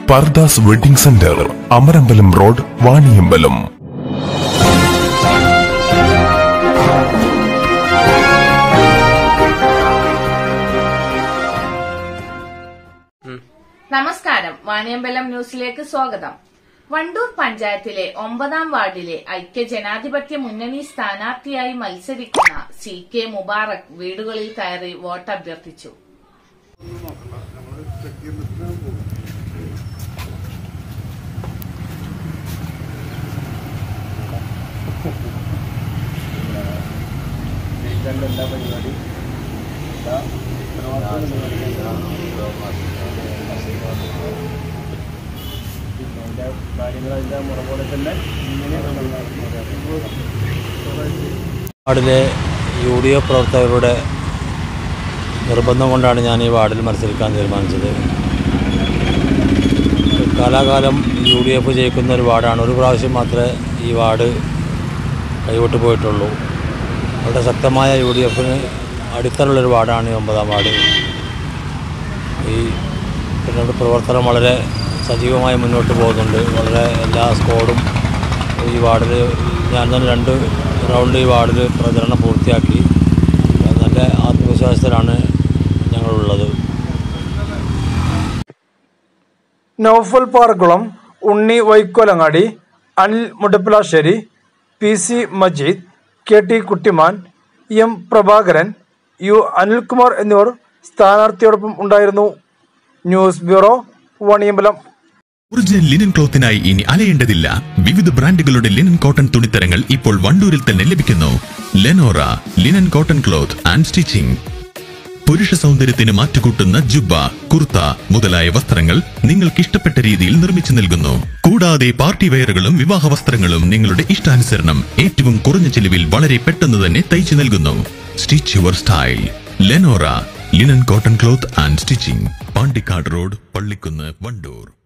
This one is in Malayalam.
purdahs wedding centre Amarambalam road Vaniyambalam നമസ്കാരം വാണിയമ്പലം ന്യൂസിലേക്ക് സ്വാഗതം വണ്ടൂർ പഞ്ചായത്തിലെ ഒമ്പതാം വാർഡിലെ ഐക്യ ജനാധിപത്യ മുന്നണി സ്ഥാനാർത്ഥിയായി മത്സരിക്കുന്ന സി കെ മുബാറക് വീടുകളിൽ കയറി വോട്ട് അഭ്യർത്ഥിച്ചു എല്ലാ പരിപാടി പിന്നെ അതിൻ്റെ കാര്യങ്ങൾ അതിൻ്റെ മുറ പോലെ തന്നെ വാർഡിലെ യു ഡി എഫ് പ്രവർത്തകരുടെ നിർബന്ധം കൊണ്ടാണ് ഞാൻ ഈ വാർഡിൽ മത്സരിക്കാൻ തീരുമാനിച്ചത് കാലാകാലം യു ഡി എഫ് ജയിക്കുന്ന ഒരു വാർഡാണ് ഒരു പ്രാവശ്യം മാത്രമേ ഈ വാർഡ് കൈവിട്ട് പോയിട്ടുള്ളൂ വളരെ ശക്തമായ യു ഡി എഫിന് അടിത്തറുള്ളൊരു വാർഡാണ് ഈ ഒമ്പതാം വാർഡ് ഈ പിന്നെ ഇവിടെ പ്രവർത്തനം വളരെ സജീവമായി മുന്നോട്ട് പോകുന്നുണ്ട് വളരെ എല്ലാ സ്കോഡും ഈ വാർഡിൽ ഞാൻ തന്നെ രണ്ട് റൗണ്ട് ഈ വാർഡിൽ പ്രചരണം പൂർത്തിയാക്കി നല്ല ആത്മവിശ്വാസത്തിലാണ് ഞങ്ങളുള്ളത് Naufal Parakkulam Unni Vaikkolangadi Anil Mudappilassery P C Majeed K T Kuttiman M Prabhakaran U Anilkumar എന്നിവർ സ്ഥാനാർത്ഥിയോടൊപ്പം ഉണ്ടായിരുന്നു news bureau Vaniyambalam original linen ക്ലോത്തിനായി ഇനി അലയേണ്ടതില്ല വിവിധ ബ്രാൻഡുകളുടെ ലിനൻ കോട്ടൺ തുണിത്തരങ്ങൾ ഇപ്പോൾ വണ്ടൂരിൽ തന്നെ ലഭിക്കുന്നു Lenora linen cotton cloth and stitching പുരുഷ സൗന്ദര്യത്തിന് മാറ്റുകൂട്ടുന്ന ജുബ്ബ കുർത്ത മുതലായ വസ്ത്രങ്ങൾ നിങ്ങൾക്ക് ഇഷ്ടപ്പെട്ട രീതിയിൽ നിർമ്മിച്ചു നൽകുന്നു കൂടാതെ പാർട്ടി വെയറുകളും വിവാഹ വസ്ത്രങ്ങളും നിങ്ങളുടെ ഇഷ്ടാനുസരണം ഏറ്റവും കുറഞ്ഞ ചെലവിൽ വളരെ പെട്ടെന്ന് തന്നെ തയ്ച്ചു നൽകുന്നു stitch your style Lenora linen cotton cloth and stitching Pandikkad road Pallikkunnu Wandoor